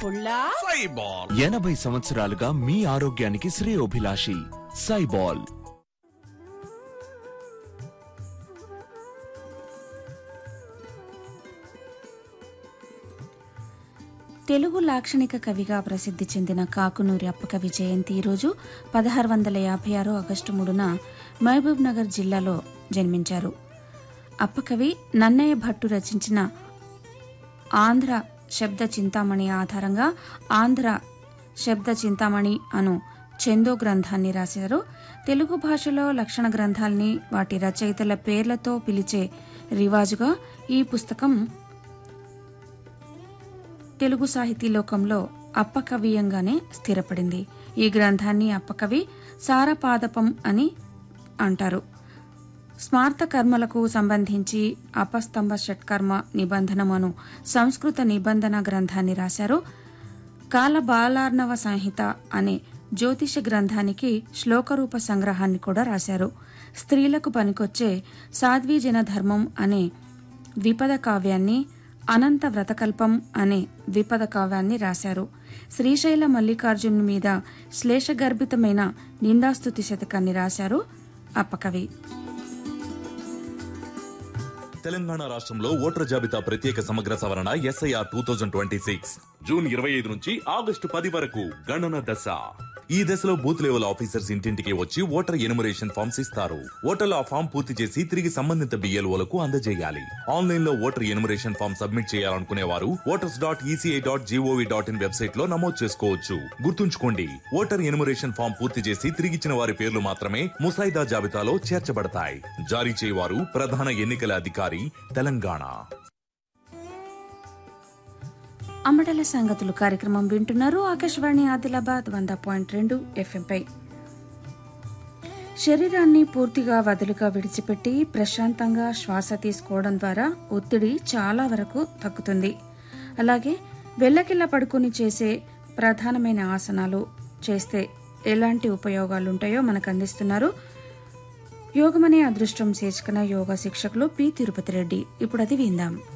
పుల్లా సైబాల్ ఎనభై సంవత్సరాలుగా మీ ఆరోగ్యానికి శ్రేయోభిలాషి సైబాల్ తెలుగు లాక్షణిక కవిగా ప్రసిద్ధి చెందిన కాకునూరి అప్పకవి జయంతి ఈరోజు పదహారు వందల యాభై ఆరు ఆగస్టు మూడున మహబూబ్ నగర్ జిల్లాలో జన్మించారు అప్పకవి నన్నయ్య భట్టు రచించిన ఆంధ్ర శబ్ద చింతామణి ఆధారంగా ఆంధ్ర శబ్ద చింతామణి అను చందో గ్రంథాన్ని రాశారు తెలుగు భాషలో లక్షణ గ్రంథాల్ని వాటి రచయితల పేర్లతో పిలిచే రివాజుగా ఈ పుస్తకం తెలుగు సాహితీ లోకంలో అప్పకవీయంగానే స్థిరపడింది ఈ గ్రంథాన్ని అప్పకవి సారపాదపం అని అంటారు స్మార్త కర్మలకు సంబంధించి అపస్తంభ షట్కర్మ నిబంధనమను సంస్కృత నిబంధన గ్రంథాన్ని రాశారు కాలబాలార్ణవ సంహిత అనే జ్యోతిష గ్రంథానికి శ్లోకరూప సంగ్రహాన్ని కూడా రాశారు స్త్రీలకు పనికొచ్చే సాధ్వీజన ధర్మం అనే ద్విపద కావ్యాన్ని అనంత వ్రతకల్పం అనే ద్విపద కావ్యాన్ని రాశారు శ్రీశైల మల్లికార్జును మీద శ్లేషగర్భితమైన నిందాస్తుతి శతకాన్ని రాశారు అప్పకవి తెలంగాణ రాష్ట్రంలో ఓటర్ జాబితా ప్రత్యేక సమగ్ర సవరణ SIR two thousand twenty six June ఇరవై ఐదు నుంచి ఆగస్టు పది వరకు గణన దశ ఈ దశలో బూత్ లెవెల్ ఆఫీసర్స్ ఇంటింటికి వచ్చి ఓటర్ ఎనుమరేషన్ ఫామ్స్ ఇస్తారు ఓటర్లు ఆ ఫామ్ పూర్తి చేసి తిరిగి సంబంధిత బిఎల్ఓలకు అందజేయాలి ఆన్లైన్ లో ఓటర్ ఎనుమరేషన్ ఫామ్ సబ్మిట్ చేయాలనుకునే వారు voters dot ECI dot GOV dot in website లో నమోదు చేసుకోవచ్చు గుర్తుంచుకోండి ఓటర్ ఎనుమరేషన్ ఫామ్ పూర్తి చేసి తిరిగిచ్చిన వారి పేర్లు మాత్రమే ముసాయిదా జాబితాలో చేర్చబడతాయి జారీ చేయవారు ప్రధాన ఎన్నికల అధికారి తెలంగాణ అమ్మడల సంగతులు కార్యక్రమం వింటున్నారు ఆకాశవాణి ఆదిలాబాద్ వంద పాయింట్ రెండు ఎఫ్ఎంపై శరీరాన్ని పూర్తిగా వదులుగా విడిచిపెట్టి ప్రశాంతంగా శ్వాస తీసుకోవడం ద్వారా ఒత్తిడి చాలా వరకు తగ్గుతుంది అలాగే వెళ్ళకిల్ల పడుకుని చేసే ప్రధానమైన ఆసనాలు చేస్తే ఎలాంటి ఉపయోగాలు ఉంటాయో మనకు అందిస్తున్నారు యోగమనే అదృష్టం శీర్షికన యోగా శిక్షకులు పి తిరుపతి రెడ్డి ఇప్పుడు అది విందాం